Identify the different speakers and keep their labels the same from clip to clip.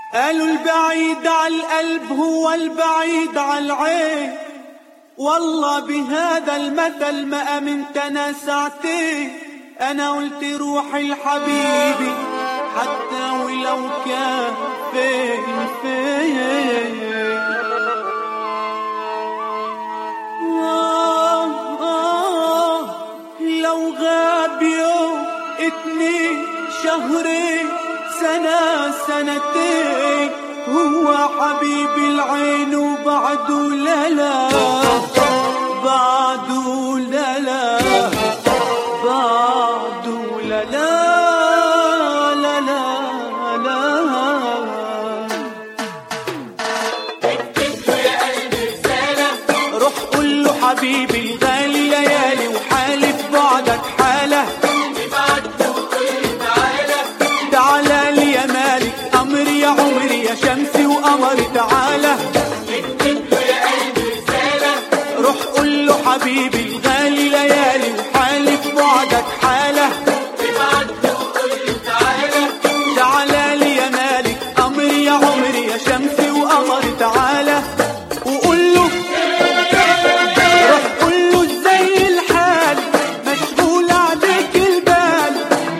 Speaker 1: قالوا البعيد على القلب هو البعيد على العين والله بهذا المثل ما امنت انا ساعتين انا قلت روحي لحبيبي حتى ولو كان فين فين آه آه لو غاب يوم اتنين شهرين سنة سنتين هو حبيبي العين وبعده لا لا بعده لا لا بعده لا لا لا لا لا روح قول له حبيبي الغالي ليالي وحالي في بعدك حاله تعالى لي يا مالك امري يا عمري يا شمسي وقمري تعالى روح قول له حبيبي الغالي ليالي وحالي في بعدك حاله تعالى لي يا مالك امري يا عمري يا شمسي وقمري تعالى وقول له روح قول له ازاي الحال مشغول عليك البال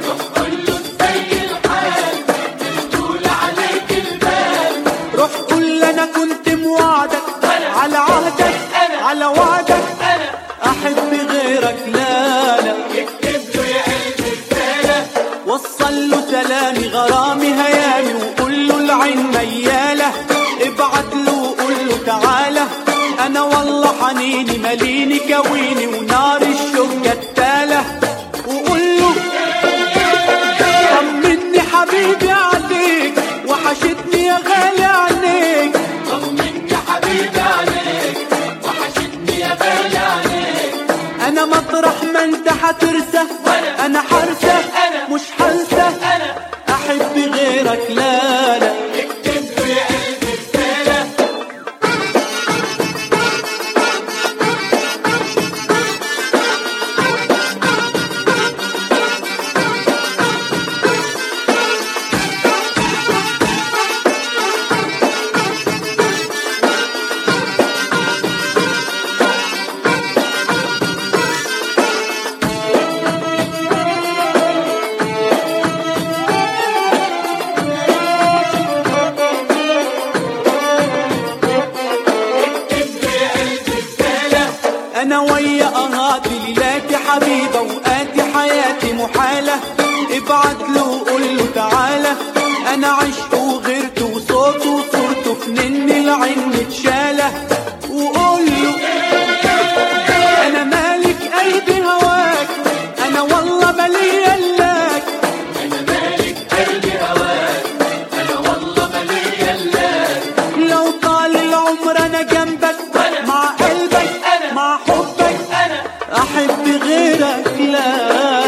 Speaker 1: روح قول له انا كنت موعدك على عهدك على وعدك احب غيرك لا لا وصل له سلامي غرامي هيامي وقول له العين مياله ابعت له وقول له تعالى انا والله حنيني مليني كويني ونار الشوق جتاله وقول له طمني حبيبي عليك وحشتني يا غالي عليك انا مطرح ما انت حترسى انا حرسة مش حنسى احب غيرك لا لا انا ويا اهاتي ليلاتي حبيبه وقاتي حياتي محاله ابعت له وقول له تعالى انا عشت وغيرت وصوته وصورته في نن العين متشاله وقول له انا مالك قلبي هواك انا والله مالي الاك لو طال العمر انا جنبك مع قلبك مع حبك احب غيرك لا